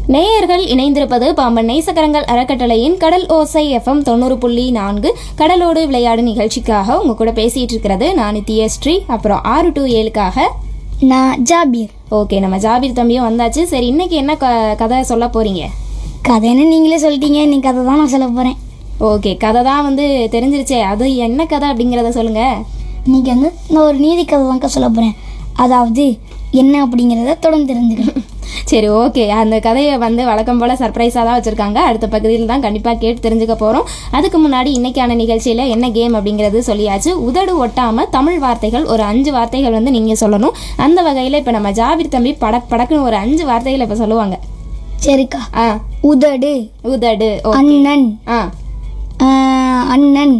நேயர்கள் இணைந்திருப்பது பாம்பன் நேசக்கரங்கள் அறக்கட்டளையின் கடல் ஓசை எஃப்எம் தொண்ணூறு புள்ளி நான்கு கடலோடு விளையாடு நிகழ்ச்சிக்காக உங்க கூட பேசிட்டு இருக்கிறது நான் நித்யஸ்ரீ அப்புறம் ஆறு டு ஏழுக்காக நான் ஜாபீர் ஓகே நம்ம ஜாபீர் தம்பியும் வந்தாச்சு சரி இன்னைக்கு என்ன க- கதை சொல்ல போறீங்க கதைன்னு நீங்களே சொல்லிட்டீங்க இன்னைக்கு கதை தான் நான் சொல்ல போகிறேன் ஓகே கதை தான் வந்து தெரிஞ்சிருச்சே அது என்ன கதை அப்படிங்கிறத சொல்லுங்க இன்னைக்கு வந்து நான் ஒரு நீதி கதை தான்க்கா சொல்ல போகிறேன் அதாவது என்ன அப்படிங்கிறத தொடர்ந்து தெரிஞ்சுக்கணும் சரி ஓகே அந்த கதையை வந்து வழக்கம் போல் சர்ப்ரைஸாக தான் வச்சுருக்காங்க அடுத்த பகுதியில் தான் கண்டிப்பாக கேட்டு தெரிஞ்சுக்க போகிறோம் அதுக்கு முன்னாடி இன்னைக்கான நிகழ்ச்சியில் என்ன கேம் அப்படிங்கிறது சொல்லியாச்சு உதடு ஒட்டாமல் தமிழ் வார்த்தைகள் ஒரு அஞ்சு வார்த்தைகள் வந்து நீங்கள் சொல்லணும் அந்த வகையில் இப்போ நம்ம ஜாபிர் தம்பி படக் படக்குன்னு ஒரு அஞ்சு வார்த்தைகள் இப்போ சொல்லுவாங்க சரிக்கா ஆ உதடு உதடு ஓ அண்ணன் ஆ ஆஹ், அண்ணன்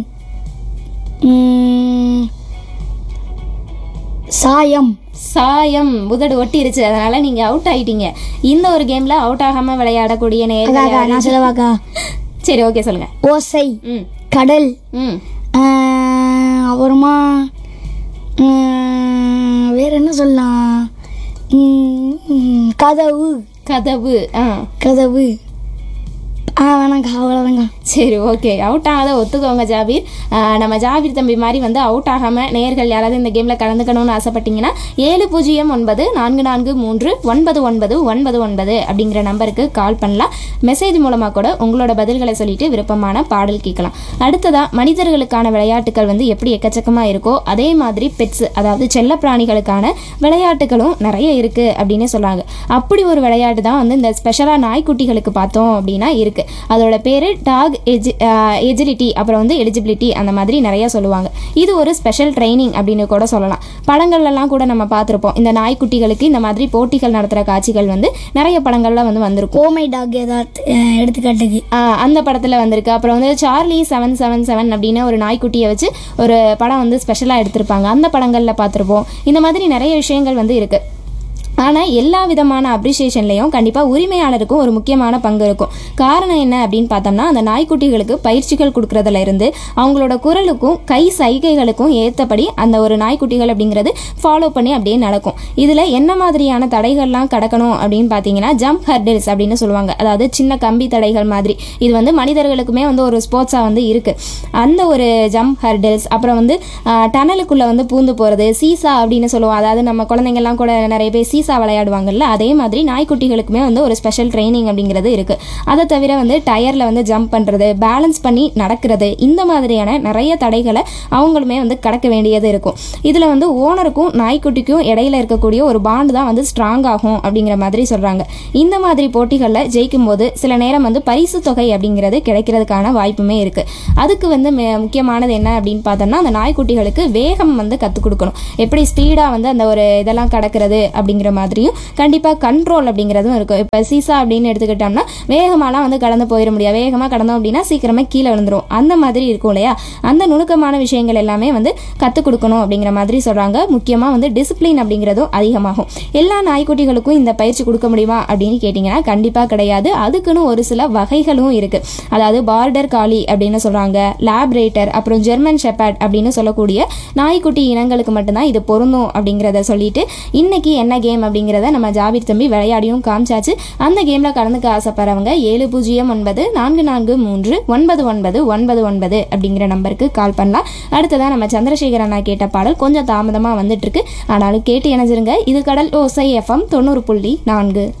உம், சாயம் சாயம் உதடு ஒட்டிருச்சு அதனால நீங்கள் அவுட் ஆயிட்டீங்க இந்த ஒரு கேமில் அவுட் ஆகாமல் விளையாடக்கூடிய நேரம் அதாக்கா நான் சொல்லவாக்கா சரி ஓகே சொல்லுங்கள் ஓசை ம் கடல் ம் ஆஹ், அப்புறமா உம், வேற என்ன சொல்லலாம் உம், உம், கதவு கதவு ஆ கதவு ஆ வேணாங்க்கா அவ்வளோதாங்க சரி ஓகே அவுட் ஆகாத ஒத்துக்கோங்க ஜாபீர் ஆஹ் நம்ம ஜாபீர் தம்பி மாதிரி வந்து அவுட் ஆகாமல் நேயர்கள் யாராவது இந்த கேமில் கலந்துக்கணும்னு ஆசைப்பட்டீங்கன்னா ஏழு பூஜ்ஜியம் ஒன்பது நான்கு நான்கு மூன்று ஒன்பது ஒன்பது ஒன்பது ஒன்பது அப்படிங்கிற நம்பருக்கு கால் பண்ணலாம் மெசேஜ் மூலமாக கூட உங்களோட பதில்களை சொல்லிட்டு விருப்பமான பாடல் கேட்கலாம் அடுத்ததா மனிதர்களுக்கான விளையாட்டுகள் வந்து எப்படி எக்கச்சக்கமாக இருக்கோ அதே மாதிரி பெட்ஸ் அதாவது செல்ல பிராணிகளுக்கான விளையாட்டுகளும் நிறைய இருக்குது அப்படின்னு சொல்கிறாங்க அப்படி ஒரு விளையாட்டு தான் வந்து இந்த ஸ்பெஷலாக நாய்க்குட்டிகளுக்கு பார்த்தோம் அப்படின்னா இருக்குது அதோட பேர் டாக் எஜி எஜிலிட்டி அப்புறம் வந்து எலிஜிபிலிட்டி அந்த மாதிரி நிறைய சொல்லுவாங்க இது ஒரு ஸ்பெஷல் ட்ரைனிங் அப்படின்னு கூட சொல்லலாம் படங்கள்லாம் கூட நம்ம பார்த்துருப்போம் இந்த நாய்க்குட்டிகளுக்கு இந்த மாதிரி போட்டிகள் நடத்துகிற காட்சிகள் வந்து நிறைய படங்கள்ல வந்து வந்திருக்கும் ஓமை டாக் ஏதாவது அஹ், எடுத்துக்காட்டுக்கு ஆஹ் அந்த படத்தில் வந்திருக்கு அப்புறம் வந்து சார்லி செவன் செவன் செவன் அப்படின்னு ஒரு நாய்க்குட்டியை வச்சு ஒரு படம் வந்து ஸ்பெஷலாக எடுத்திருப்பாங்க அந்த படங்களில் பார்த்துருப்போம் இந்த மாதிரி நிறைய விஷயங்கள் வந்து இருக்குது ஆனால் எல்லா விதமான அப்ரிசியேஷன்லையும் கண்டிப்பாக உரிமையாளருக்கும் ஒரு முக்கியமான பங்கு இருக்கும் காரணம் என்ன அப்படின்னு பார்த்தோம்னா அந்த நாய்க்குட்டிகளுக்கு பயிற்சிகள் கொடுக்கறதுல இருந்து அவங்களோட குரலுக்கும் கை சைகைகளுக்கும் ஏற்றபடி அந்த ஒரு நாய்க்குட்டிகள் அப்படிங்கிறது ஃபாலோ பண்ணி அப்படியே நடக்கும் இதில் என்ன மாதிரியான தடைகள்லாம் கடக்கணும் அப்படின்னு பார்த்தீங்கன்னா ஜம்ப் ஹர்டில்ஸ் அப்படின்னு சொல்லுவாங்க அதாவது சின்ன கம்பி தடைகள் மாதிரி இது வந்து மனிதர்களுக்குமே வந்து ஒரு ஸ்போர்ட்ஸாக வந்து இருக்குது அந்த ஒரு ஜம்ப் ஹர்டில்ஸ் அப்புறம் வந்து டனலுக்குள்ளே வந்து பூந்து போகிறது சீசா அப்படின்னு சொல்லுவோம் அதாவது நம்ம குழந்தைங்கள்லாம் கூட நிறைய பேர் சீசா விளையாடுவாங்கல்ல அதே மாதிரி நாய்க்குட்டிகளுக்குமே வந்து ஒரு ஸ்பெஷல் ட்ரைனிங் அப்படிங்கிறது இருக்குது அதை தவிர வந்து டயரில் வந்து ஜம்ப் பண்ணுறது பேலன்ஸ் பண்ணி நடக்கிறது இந்த மாதிரியான நிறைய தடைகளை அவங்களுமே வந்து கடக்க வேண்டியது இருக்கும் இதில் வந்து ஓனருக்கும் நாய்க்குட்டிக்கும் இடையில இருக்கக்கூடிய ஒரு பாண்டு தான் வந்து ஸ்ட்ராங் ஆகும் அப்படிங்கிற மாதிரி சொல்கிறாங்க இந்த மாதிரி போட்டிகளில் ஜெயிக்கும் போது சில நேரம் வந்து பரிசு தொகை அப்படிங்கிறது கிடைக்கிறதுக்கான வாய்ப்புமே இருக்குது அதுக்கு வந்து மே- முக்கியமானது என்ன அப்படின்னு பார்த்தோம்னா அந்த நாய்க்குட்டிகளுக்கு வேகம் வந்து கற்றுக் கொடுக்கணும் எப்படி ஸ்பீடாக வந்து அந்த ஒரு இதெல்லாம் கடக்கிறது அப்படிங்கிற மாதிரியும் கண்டிப்பாக கண்ட்ரோல் அப்படிங்கிறதும் இருக்கும் இப்போ சீசா அப்படின்னு எடுத்துக்கிட்டோம்னா வேகமாலாம் வந்து கடந்து போயிட முடியாது வேகமாக கடந்தோம் அப்படின்னா சீக்கிரமே கீழே விழுந்துரும் அந்த மாதிரி இருக்கும் இல்லையா அந்த நுணுக்கமான விஷயங்கள் எல்லாமே வந்து கற்றுக் கொடுக்கணும் அப்படிங்கிற மாதிரி சொல்கிறாங்க முக்கியமாக வந்து டிசிப்ளின் அப்படிங்கிறதும் அதிகமாகும் எல்லா நாய்க்குட்டிகளுக்கும் இந்த பயிற்சி கொடுக்க முடியுமா அப்படின்னு கேட்டிங்கன்னா கண்டிப்பாக கிடையாது அதுக்குன்னு ஒரு சில வகைகளும் இருக்குது அதாவது பார்டர் காலி அப்படின்னு சொல்கிறாங்க லேப்ரேட்டர் அப்புறம் ஜெர்மன் ஷெப்பர்ட் அப்படின்னு சொல்லக்கூடிய நாய்க்குட்டி இனங்களுக்கு மட்டும்தான் இது பொருந்தும் அப்படிங்கிறத சொல்லிட்டு இன்னைக்கு என்ன கேம் அப்படிங்கிறத நம்ம ஜாபீர் தம்பி விளையாடியும் காமிச்சாச்சு அந்த கேமில் கலந்துக்க ஆசைப்படுறவங்க ஏழு பூஜ்ஜியம் ஒன்பது நான்கு நான்கு மூன்று ஒன்பது ஒன்பது ஒன்பது ஒன்பது அப்படிங்கிற நம்பருக்கு கால் பண்ணலாம் அடுத்ததான் நம்ம சந்திரசேகர் அண்ணா கேட்ட பாடல் கொஞ்சம் தாமதமாக வந்துட்டு இருக்கு ஆனாலும் கேட்டு இணைஞ்சிருங்க இது கடல் ஓசை எஃப்எம் தொண்ணூறு புள்ளி நான்கு